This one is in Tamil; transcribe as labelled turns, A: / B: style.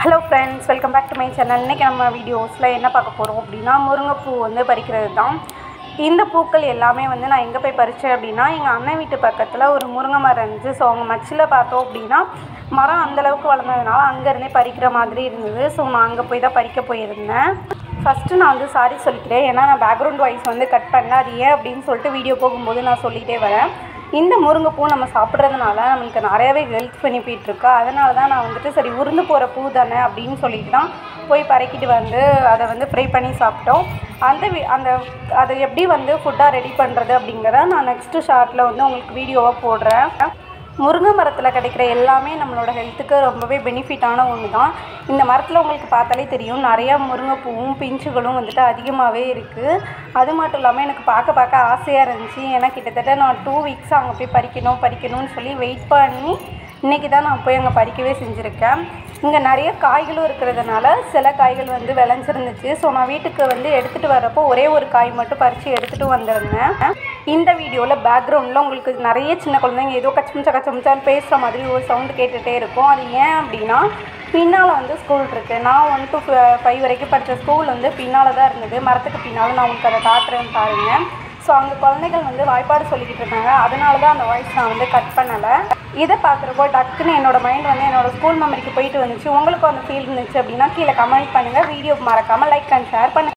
A: hello friends welcome back to my channel இன்றைக்கி நம்ம வீடியோஸில் என்ன பார்க்க போகிறோம் அப்படின்னா முருங்கைப்பூ வந்து பறிக்கிறது தான் இந்த பூக்கள் எல்லாமே வந்து நான் எங்கே போய் பறித்தேன் அப்படின்னா எங்கள் அண்ணன் வீட்டு பக்கத்தில் ஒரு முருங்கை மரம் இருந்துச்சு ஸோ அவங்க மச்சில் பார்த்தோம் அப்படின்னா மரம் அந்தளவுக்கு வளர்ந்ததுனால அங்கேருந்தே பறிக்கிற மாதிரி இருந்தது ஸோ நான் அங்கே போய் தான் பறிக்க போயிருந்தேன் ஃபஸ்ட்டு நான் வந்து சாரி சொல்லிக்கிறேன் ஏன்னா நான் பேக்ரவுண்ட் வாய்ஸ் வந்து கட் பண்ணல அது ஏன் அப்படின்னு சொல்லிட்டு வீடியோ போகும்போது நான் சொல்லிகிட்டே வரேன் இந்த முருங்கைப்பூ நம்ம சாப்பிட்றதுனால நம்மளுக்கு நிறையவே ஹெல்த் பெனிஃபிட் இருக்கு அதனால தான் நான் வந்துட்டு சரி உருந்து போகிற பூ தானே அப்படின்னு சொல்லிட்டு தான் போய் பறக்கிட்டு வந்து அதை வந்து ஃப்ரை பண்ணி சாப்பிட்டோம் அந்த வி- அந்த அதை எப்படி வந்து ஃபுட்டாக ரெடி பண்ணுறது அப்படிங்கிறத நான் நெக்ஸ்ட்டு ஷார்ட்டில் வந்து உங்களுக்கு வீடியோவாக போடுறேன் முருங்கை மரத்தில் கிடைக்கிற எல்லாமே நம்மளோட ஹெல்த்துக்கு ரொம்பவே பெனிஃபிட்டான ஒன்று தான் இந்த மரத்தில் உங்களுக்கு பார்த்தாலே தெரியும் நிறையா முருங்கைப்பூவும் பிஞ்சுகளும் வந்துட்டு அதிகமாகவே இருக்குது அது மட்டும் இல்லாமல் எனக்கு பார்க்க பார்க்க ஆசையாக இருந்துச்சு ஏன்னா கிட்டத்தட்ட நான் டூ வீக்ஸ் அங்கே போய் பறிக்கணும் பறிக்கணும்னு சொல்லி வெயிட் பண்ணி இன்றைக்கி தான் நான் போய் அங்கே பறிக்கவே செஞ்சுருக்கேன் இங்கே நிறைய காய்களும் இருக்கிறதுனால சில காய்கள் வந்து விளைஞ்சிருந்துச்சு ஸோ நான் வீட்டுக்கு வந்து எடுத்துகிட்டு வர்றப்போ ஒரே ஒரு காய் மட்டும் பறித்து எடுத்துகிட்டு வந்திருந்தேன் இந்த வீடியோவில் பேக்ரவுண்டில் உங்களுக்கு நிறைய சின்ன குழந்தைங்க ஏதோ கச்சமிச்சா கச்சமிச்சான்னு பேசுகிற மாதிரி ஒரு சவுண்டு கேட்டுகிட்டே இருக்கும் அது ஏன் அப்படின்னா பின்னால் வந்து ஸ்கூல் இருக்குது நான் ஒன் டு ஃபைவ் வரைக்கும் படித்த ஸ்கூல் வந்து பின்னால் தான் இருந்தது மரத்துக்கு பின்னால் நான் உங்களுக்கு அதை காட்டுறேன் பாருங்கள் ஸோ அங்கே குழந்தைகள் வந்து வாய்ப்பாடு சொல்லிக்கிட்டு இருக்காங்க அதனால தான் அந்த வாய்ஸ் நான் வந்து கட் பண்ணலை இதை பார்க்குறப்போ டக்குன்னு என்னோட மைண்ட் வந்து என்னோட ஸ்கூல் மெமரிக்கு போயிட்டு வந்துச்சு உங்களுக்கும் அந்த ஃபீல் இருந்துச்சு அப்படின்னா கீழே கமெண்ட் பண்ணுங்கள் வீடியோ மறக்காமல் லைக் அண்ட் ஷேர் பண்ணுங்கள்